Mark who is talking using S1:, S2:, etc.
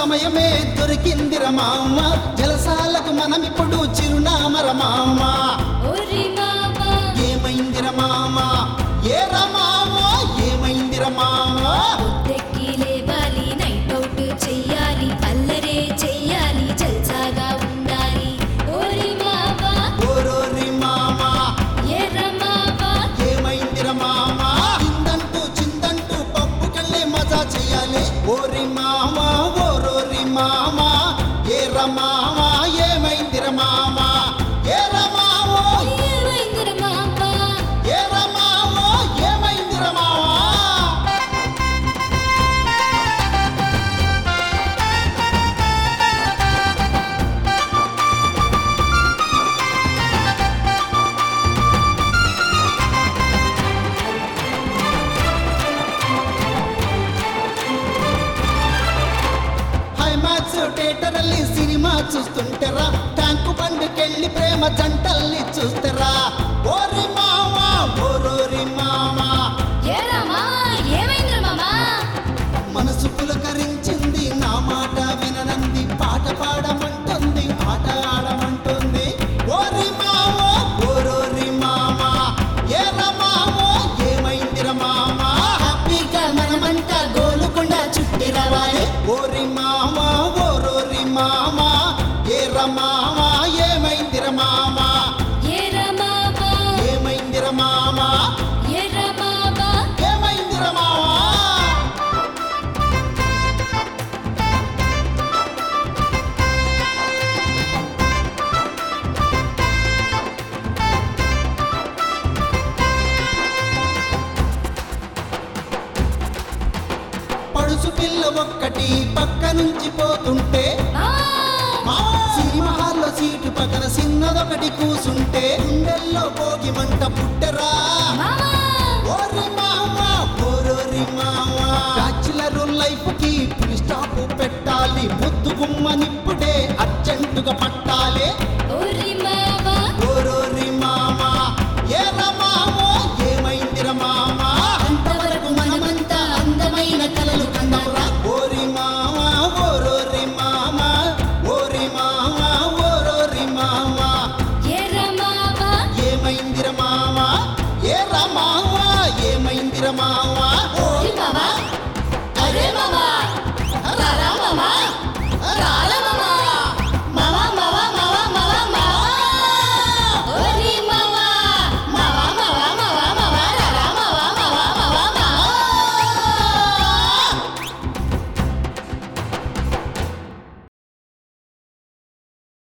S1: సమయమే దొరికిందిర మామ జలసాలకు మనమిప్పుడు చిరునామర మామ
S2: ఓరి మామా
S1: ఏమైందిర మామ ఏర మామ ఏమైందిర మామ
S2: పొద్దెక్కి లేవాలి నైట్ అవుట్ చెయ్యాలి అల్లరే చెయ్యాలి జల్సాగా ఉండాలి ఓరి మామా
S1: ఓరోరి మామ
S2: ఎర్ర మామా
S1: ఏమైందిర మామ చిందంటూ చిందంటూ పప్పుకెళ్ళి మజా చెయ్యాలి ఓరి మామ ఓరోరి మామ ఏర మామ ఏమైందిర మామ ఏర మామ
S2: ఏమైందిర మామా
S1: ఏర మామ ఏమైందిర మామ ಹೈಮ್ಯಾಕ್ಸ್ ಥಿಯೇಟರ್ ಅಲ್ಲಿ ಸಿನಿಮಾ చూస్తుంటాರ ಟ್ಯಾಂಕ್ ಬಂಡ್కెళ్ళి ప్రేమ జంటల్ని చూస్తారా ఓరి మామ ఓరోరి మామ
S2: ఎర్ర మామా ఏమైందిర మామా
S1: మనసు పులకరించింది నా మాట విననంది పాట పాడమంటుంది ఆట ఆడమంటుంది ఓరి మామ ఓరోరి మామ ఏర మామ ఏమైందిర మామ హ్యాపీగా మనమంట గోలుకొండ చుట్టి రావాలి ఓరి మామ ఓరోరి మామ ఏర మామ ఏమైందిర మామ
S2: ఎర్ర మామా
S1: ఏమైందిర మామ
S2: ఎర్ర మామా
S1: ఏమైందిర మామ పడుసు పిల్ల ఒక్కటి పక్క నుంచి పోతుంటే
S2: మామా
S1: సినిమా హాల్లో సీటు పక్కన చిన్నదొకటి కూసుంటే గుండెల్లో భోగి మంట పుట్టరా
S2: మామా
S1: ఓరి మామ ఓరోరి మామ బ్యాచులర్ లైఫ్ కి ఫుల్ స్టాప్ పెట్టాలి ముద్దు గుమ్మనిప్పుడే అర్జెంటుగా పట్ట